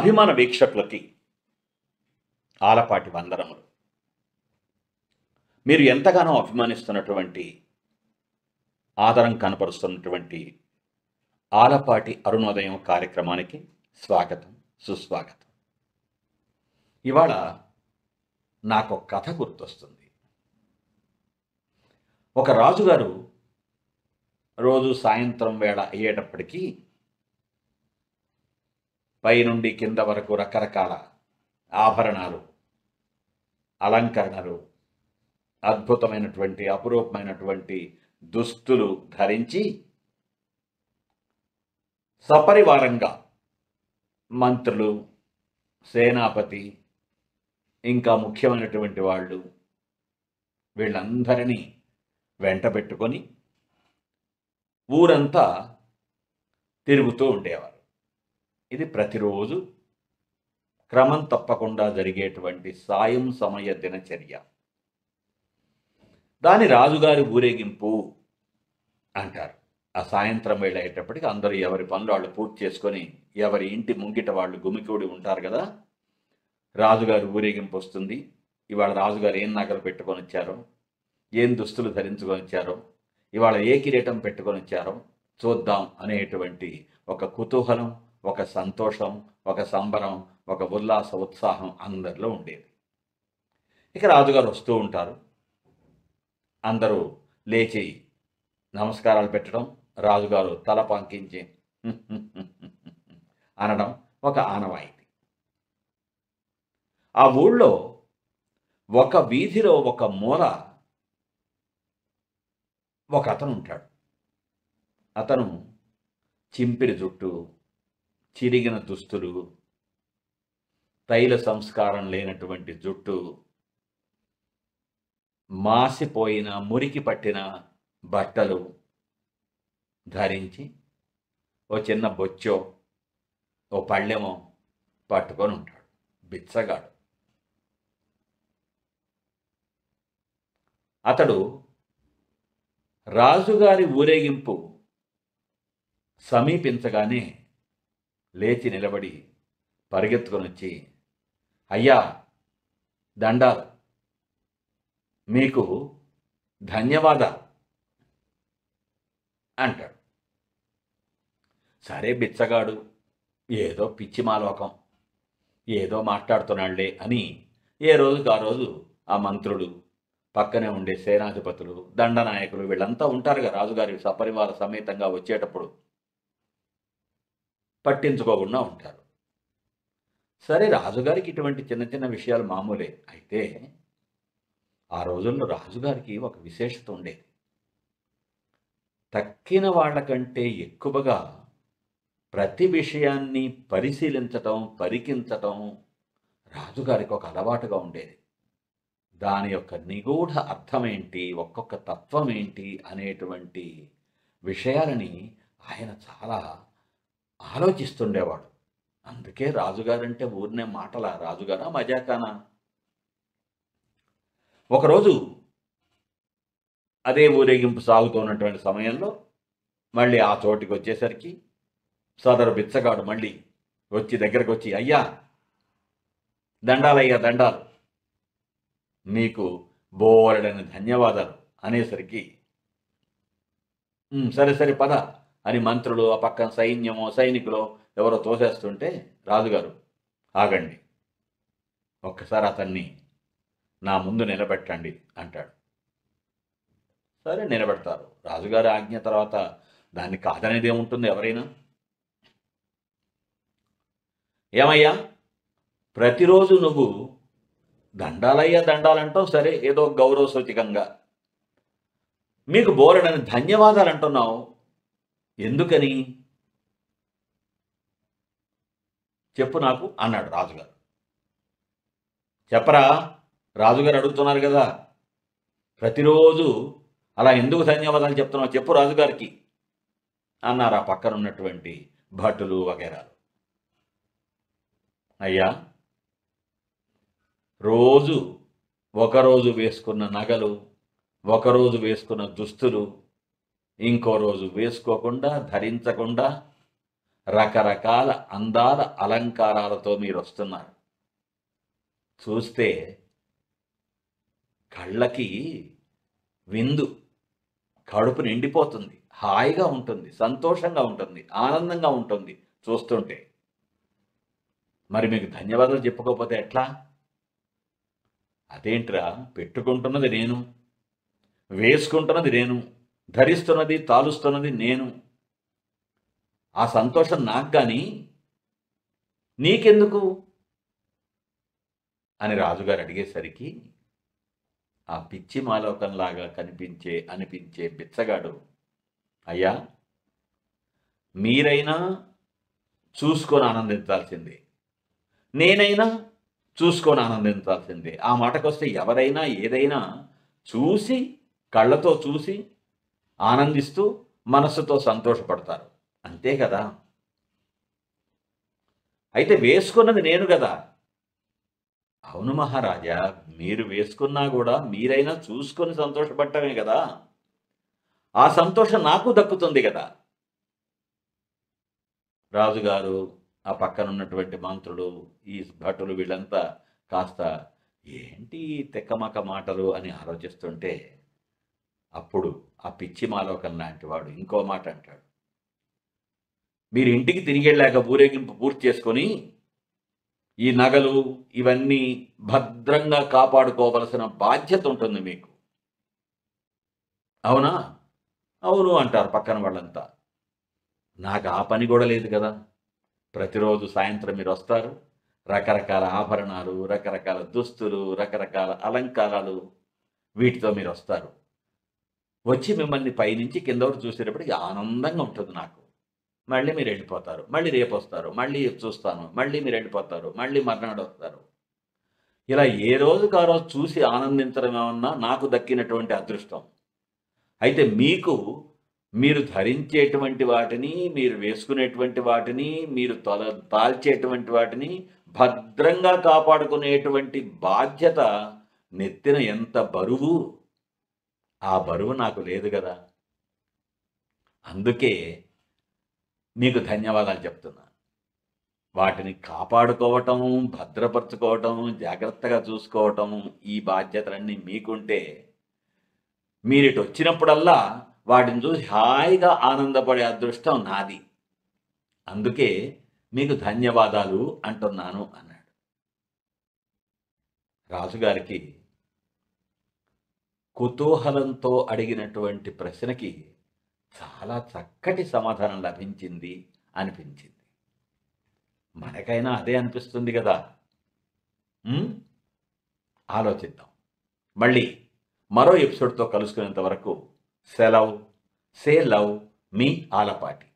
అభిమాన వీక్షకులకి ఆలపాటి వందనములు మీరు ఎంతగానో అభిమానిస్తున్నటువంటి ఆదరం కనపరుస్తున్నటువంటి ఆలపాటి అరుణోదయం కార్యక్రమానికి స్వాగతం సుస్వాగతం ఇవాళ నాకు ఒక కథ గుర్తొస్తుంది ఒక రాజుగారు రోజు సాయంత్రం వేళ అయ్యేటప్పటికీ పైనుండి కింద వరకు రకరకాల ఆభరణాలు అలంకరణలు అద్భుతమైనటువంటి అపురూపమైనటువంటి దుస్తులు ధరించి సపరివారంగా మంత్రులు సేనాపతి ఇంకా ముఖ్యమైనటువంటి వాళ్ళు వీళ్ళందరినీ వెంట పెట్టుకొని ఊరంతా తిరుగుతూ ఉండేవారు ఇది ప్రతిరోజు క్రమం తప్పకుండా జరిగేటువంటి సాయం సమయ దినచర్య దాని రాజుగారి ఊరేగింపు అంటారు ఆ సాయంత్రం వేళ అయ్యేటప్పటికి అందరూ ఎవరి పనులు వాళ్ళు పూర్తి చేసుకొని ఎవరి ఇంటి ముంగిట వాళ్ళు గుమికూడి ఉంటారు కదా రాజుగారి ఊరేగింపు వస్తుంది ఇవాళ రాజుగారు ఏం నగలు పెట్టుకొని వచ్చారో ఏం దుస్తులు ధరించుకొని వచ్చారో ఇవాళ ఏ కిరీటం పెట్టుకొని వచ్చారో చూద్దాం అనేటువంటి ఒక కుతూహలం ఒక సంతోషం ఒక సంబరం ఒక ఉల్లాస ఉత్సాహం అందరిలో ఉండేది ఇక రాజుగారు వస్తూ ఉంటారు అందరూ లేచి నమస్కారాలు పెట్టడం రాజుగారు తల పంకించి అనడం ఒక ఆనవాయితీ ఆ ఊళ్ళో ఒక వీధిలో ఒక మూల ఒక అతను ఉంటాడు అతను చింపిరి జుట్టు చిరిగిన దుస్తులు తైల సంస్కారం లేనటువంటి జుట్టు మాసిపోయిన మురికి పట్టిన బట్టలు ధరించి ఓ చిన్న బొచ్చో ఓ పళ్ళెమో పట్టుకొని ఉంటాడు బిచ్చగాడు అతడు రాజుగారి ఊరేగింపు సమీపించగానే లేచి నిలబడి పరిగెత్తుకొని వచ్చి అయ్యా దండాలు మీకు ధన్యవాదాలు అంటాడు సరే బిచ్చగాడు ఏదో పిచ్చి మాలోకం ఏదో మాట్లాడుతున్నాళ్లే అని ఏ రోజుకి ఆ రోజు ఆ మంత్రులు పక్కనే ఉండే సేనాధిపతులు దండనాయకులు వీళ్ళంతా ఉంటారుగా రాజుగారి సపరివార సమేతంగా వచ్చేటప్పుడు పట్టించుకోకుండా ఉంటారు సరే రాజుగారికి ఇటువంటి చిన్న చిన్న విషయాలు మామూలే అయితే ఆ రోజుల్లో రాజుగారికి ఒక విశేషత ఉండేది తక్కిన వాళ్ళకంటే ఎక్కువగా ప్రతి విషయాన్ని పరిశీలించటం పరికించటం రాజుగారికి ఒక అలవాటుగా ఉండేది దాని యొక్క నిగూఢ అర్థమేంటి ఒక్కొక్క తత్వం ఏంటి అనేటువంటి విషయాలని ఆయన చాలా ఆలోచిస్తుండేవాడు అందుకే రాజుగారంటే ఊరినే మాటలా రాజుగారా మజాకానా ఒకరోజు అదే ఊరేగింపు సాగుతున్నటువంటి సమయంలో మళ్ళీ ఆ చోటికి వచ్చేసరికి సదరు బిచ్చగాడు మళ్ళీ వచ్చి దగ్గరకు వచ్చి అయ్యా దండాలయ్యా దండాలు మీకు బోరడని ధన్యవాదాలు అనేసరికి "ఉమ్, సరే సరే పద అని మంత్రులు ఆ పక్కన సైన్యమో సైనికులు ఎవరో తోసేస్తుంటే రాజుగారు ఆగండి ఒక్కసారి అతన్ని నా ముందు నిలబెట్టండి అంటాడు సరే నిలబెడతారు రాజుగారి ఆజ్ఞ తర్వాత దాన్ని కాదనేది ఏముంటుంది ఎవరైనా ఏమయ్యా ప్రతిరోజు నువ్వు దండాలయ్యా దండాలంటావు సరే ఏదో గౌరవ సూచికంగా మీకు బోరడని ధన్యవాదాలు అంటున్నావు ఎందుకని చెప్పు నాకు అన్నాడు రాజుగారు చెప్పరా రాజుగారు అడుగుతున్నారు కదా ప్రతిరోజు అలా ఎందుకు ధన్యవాదాలు చెప్తున్నావు చెప్పు రాజుగారికి అన్నారు ఆ పక్కన ఉన్నటువంటి భటులు వగేరాలు అయ్యా రోజు ఒకరోజు వేసుకున్న నగలు ఒకరోజు వేసుకున్న దుస్తులు ఇంకో రోజు వేసుకోకుండా ధరించకుండా రకరకాల అందాల అలంకారాలతో మీరు వస్తున్నారు చూస్తే కళ్ళకి విందు కడుపు నిండిపోతుంది హాయిగా ఉంటుంది సంతోషంగా ఉంటుంది ఆనందంగా ఉంటుంది చూస్తుంటే మరి మీకు ధన్యవాదాలు చెప్పుకోకపోతే ఎట్లా అదేంట్రా పెట్టుకుంటున్నది నేను వేసుకుంటున్నది నేను ధరిస్తున్నది తాలుస్తున్నది నేను ఆ సంతోషం నాకు కానీ నీకెందుకు అని రాజుగారు అడిగేసరికి ఆ పిచ్చి మాలోకంలాగా కనిపించే అనిపించే బిచ్చగాడు అయ్యా మీరైనా చూసుకొని ఆనందించాల్సిందే నేనైనా చూసుకొని ఆనందించాల్సిందే ఆ మాటకొస్తే ఎవరైనా ఏదైనా చూసి కళ్ళతో చూసి ఆనందిస్తూ మనస్సుతో సంతోషపడతారు అంతే కదా అయితే వేసుకున్నది నేను కదా అవును మహారాజా మీరు వేసుకున్నా కూడా మీరైనా చూసుకొని సంతోషపడటమే కదా ఆ సంతోషం నాకు దక్కుతుంది కదా రాజుగారు ఆ పక్కన ఉన్నటువంటి మంత్రులు ఈ భటులు వీళ్ళంతా కాస్త ఏంటి ఈ తెక్కమక మాటలు అని ఆలోచిస్తుంటే అప్పుడు ఆ పిచ్చి మాలోకం లాంటి వాడు ఇంకో మాట అంటాడు మీరు ఇంటికి తిరిగి వెళ్ళాక ఊరేగింపు పూర్తి చేసుకొని ఈ నగలు ఇవన్నీ భద్రంగా కాపాడుకోవలసిన బాధ్యత ఉంటుంది మీకు అవునా అవును అంటారు పక్కన వాళ్ళంతా నాకు ఆ పని కూడా లేదు కదా ప్రతిరోజు సాయంత్రం మీరు వస్తారు రకరకాల ఆభరణాలు రకరకాల దుస్తులు రకరకాల అలంకారాలు వీటితో మీరు వస్తారు వచ్చి మిమ్మల్ని పైనుంచి కింద వరకు చూసేటప్పటికి ఆనందంగా ఉంటుంది నాకు మళ్ళీ మీరు వెళ్ళిపోతారు మళ్ళీ రేపు వస్తారు మళ్ళీ చూస్తాను మళ్ళీ మీరు వెళ్ళిపోతారు మళ్ళీ మర్నాడు వస్తారు ఇలా ఏ రోజుకు ఆ రోజు చూసి ఆనందించడం ఏమన్నా నాకు దక్కినటువంటి అదృష్టం అయితే మీకు మీరు ధరించేటువంటి వాటిని మీరు వేసుకునేటువంటి వాటిని మీరు తొల తాల్చేటువంటి వాటిని భద్రంగా కాపాడుకునేటువంటి బాధ్యత నెత్తిన ఎంత బరువు ఆ బరువు నాకు లేదు కదా అందుకే మీకు ధన్యవాదాలు చెప్తున్నా వాటిని కాపాడుకోవటం భద్రపరచుకోవటం జాగ్రత్తగా చూసుకోవటం ఈ బాధ్యతలన్నీ మీకుంటే మీరిటు వచ్చినప్పుడల్లా వాటిని చూసి హాయిగా ఆనందపడే అదృష్టం నాది అందుకే మీకు ధన్యవాదాలు అంటున్నాను అన్నాడు రాజుగారికి కుతూహలంతో అడిగినటువంటి ప్రశ్నకి చాలా చక్కటి సమాధానం లభించింది అనిపించింది మనకైనా అదే అనిపిస్తుంది కదా ఉమ్? ఆలోచిద్దాం మళ్ళీ మరో ఎపిసోడ్తో కలుసుకునేంత వరకు సెలవ్ సే లవ్ మీ ఆలపాటి